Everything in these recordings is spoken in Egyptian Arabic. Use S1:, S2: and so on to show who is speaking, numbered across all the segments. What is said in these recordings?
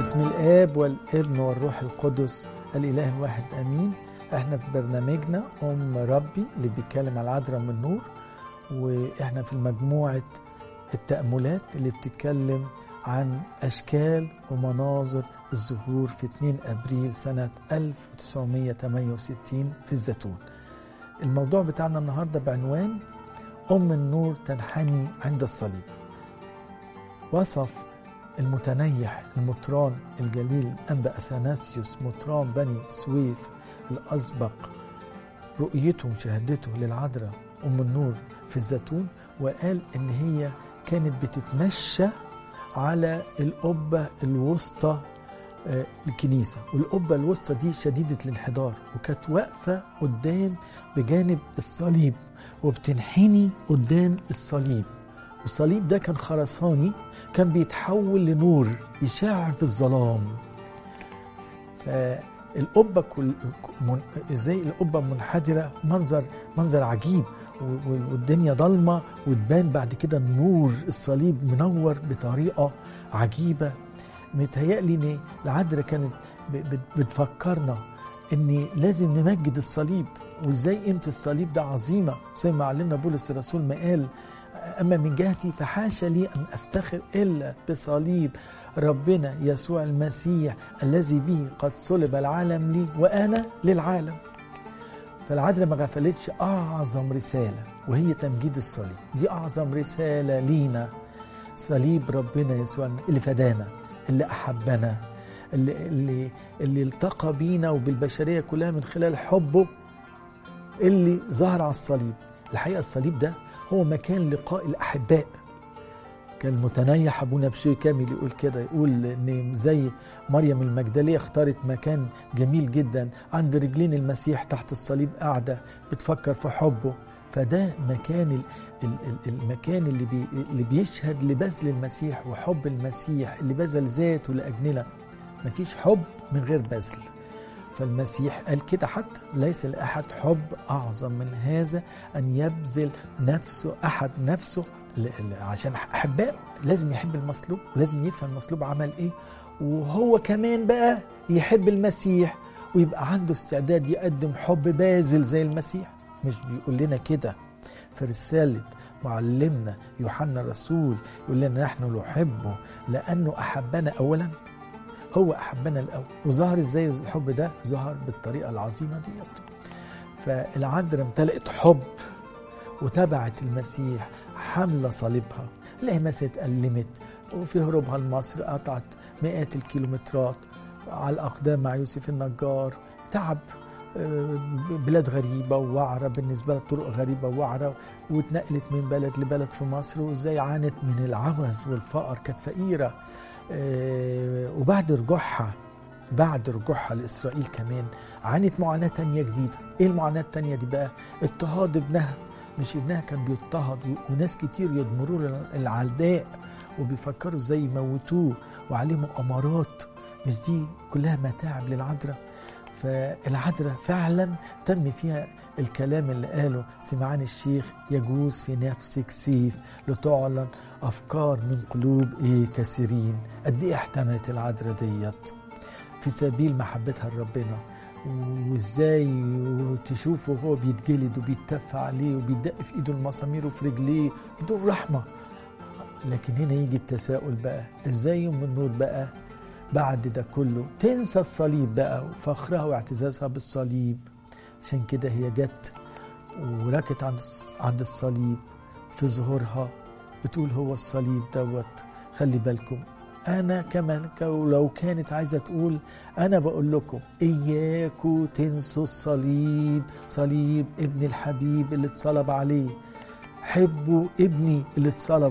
S1: باسم الاب والابن والروح القدس الاله الواحد امين احنا في برنامجنا ام ربي اللي بيتكلم على العذراء من النور واحنا في مجموعه التاملات اللي بتتكلم عن اشكال ومناظر الظهور في 2 ابريل سنه 1968 في الزيتون الموضوع بتاعنا النهارده بعنوان ام النور تنحني عند الصليب وصف المتنيح المطران الجليل أنبا أثناسيوس مطران بني سويف الأسبق رؤيته ومشاهدته للعذراء أم النور في الزيتون وقال إن هي كانت بتتمشى على القبة الوسطى الكنيسة والقبة الوسطى دي شديدة الانحدار وكانت واقفة قدام بجانب الصليب وبتنحني قدام الصليب والصليب ده كان خرساني كان بيتحول لنور يشع في الظلام فالقبة كل ازاي القبة منحدرة منظر منظر عجيب والدنيا ضلمة وتبان بعد كده النور الصليب منور بطريقة عجيبة متهيألي ان العذراء كانت بتفكرنا ان لازم نمجد الصليب وازاي قيمة الصليب ده عظيمة زي ما علمنا بولس الرسول ما قال أما من جهتي فحاشا لي أن أفتخر إلا بصليب ربنا يسوع المسيح الذي به قد صلب العالم لي وأنا للعالم فالعذراء ما غفلتش أعظم رسالة وهي تمجيد الصليب دي أعظم رسالة لينا صليب ربنا يسوع اللي فدانا اللي أحبنا اللي, اللي, اللي التقى بينا وبالبشرية كلها من خلال حبه اللي ظهر على الصليب الحقيقة الصليب ده هو مكان لقاء الأحباء كان المتنيح أبونا بشوي كامل يقول كده يقول إن زي مريم المجدلية اختارت مكان جميل جدا عند رجلين المسيح تحت الصليب قاعدة بتفكر في حبه فده مكان المكان اللي بي اللي بيشهد لبذل المسيح وحب المسيح اللي بذل ذاته لأجلنا مفيش حب من غير بذل فالمسيح قال كده حتى ليس لأحد حب أعظم من هذا أن يبذل نفسه أحد نفسه عشان أحباء لازم يحب المصلوب ولازم يفهم المصلوب عمل إيه وهو كمان بقى يحب المسيح ويبقى عنده استعداد يقدم حب باذل زي المسيح مش بيقول لنا كده في رسالة معلمنا يوحنا الرسول يقول لنا نحن نحبه لأنه أحبنا أولا هو احبنا الاول وظهر ازاي الحب ده ظهر بالطريقه العظيمه ديت فالعذراء امتلأت حب وتبعت المسيح حامله صليبها لقي مثلا اتألمت وفي هروبها لمصر قطعت مئات الكيلومترات على الاقدام مع يوسف النجار تعب بلاد غريبة ووعرة بالنسبة لها طرق غريبة ووعرة واتنقلت من بلد لبلد في مصر وازاي عانت من العوز والفقر كانت فقيرة وبعد رجوعها بعد رجوعها لإسرائيل كمان عانت معاناة تانية جديدة إيه المعاناة التانية دي بقى اضطهاد ابنها مش ابنها كان بيضطهد وناس كتير يضمروا العداء وبيفكروا ازاي يموتوه وعليه مؤامرات مش دي كلها متاعب للعذراء فالعذراء فعلا تم فيها الكلام اللي قاله سمعان الشيخ يجوز في نفسك سيف لتعلن افكار من قلوب ايه كثيرين قد ايه احتملت العذراء ديت في سبيل محبتها لربنا وازاي تشوفه وهو بيتجلد وبيتف عليه وبيدق في ايده المسامير وفي رجليه بدون رحمه لكن هنا يجي التساؤل بقى ازاي يوم النور بقى بعد ده كله تنسى الصليب بقى وفخرها واعتزازها بالصليب عشان كده هي جت وركت عند عند الصليب في ظهورها بتقول هو الصليب دوت خلي بالكم انا كمان لو كانت عايزه تقول انا بقول لكم اياكوا تنسوا الصليب صليب ابن الحبيب اللي اتصلب عليه حبوا ابني اللي اتصلب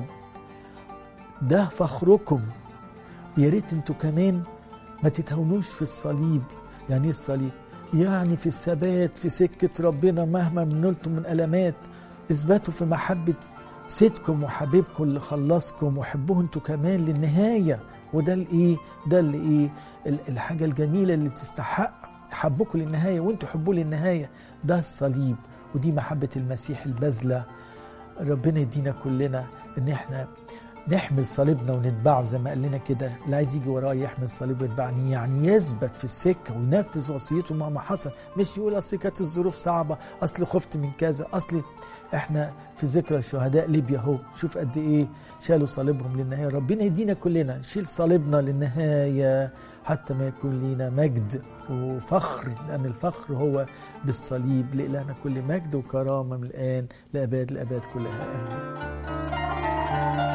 S1: ده فخركم يا ريت انتوا كمان ما تتهونوش في الصليب يعني ايه الصليب يعني في الثبات في سكة ربنا مهما نلتم من ألمات اثبتوا في محبة سيدكم وحبيبكم اللي خلصكم وحبوه انتوا كمان للنهاية وده الايه ده اللي ايه الحاجة الجميلة اللي تستحق حبكم للنهاية وانتوا حبوه للنهاية ده الصليب ودي محبة المسيح البذلة ربنا يدينا كلنا ان احنا نحمل صليبنا ونتبعه زي ما قال لنا كده اللي عايز يجي ورايا يحمل صليب ويتبعني يعني يثبت في السكه وينفذ وصيته مهما حصل مش يقول اصل كانت الظروف صعبه اصل خفت من كذا اصل احنا في ذكرى شهداء ليبيا اهو شوف قد ايه شالوا صليبهم للنهايه ربنا يدينا كلنا نشيل صليبنا للنهايه حتى ما يكون لينا مجد وفخر لان الفخر هو بالصليب لإلهنا كل مجد وكرامه من الان لاباد الاباد كلها امين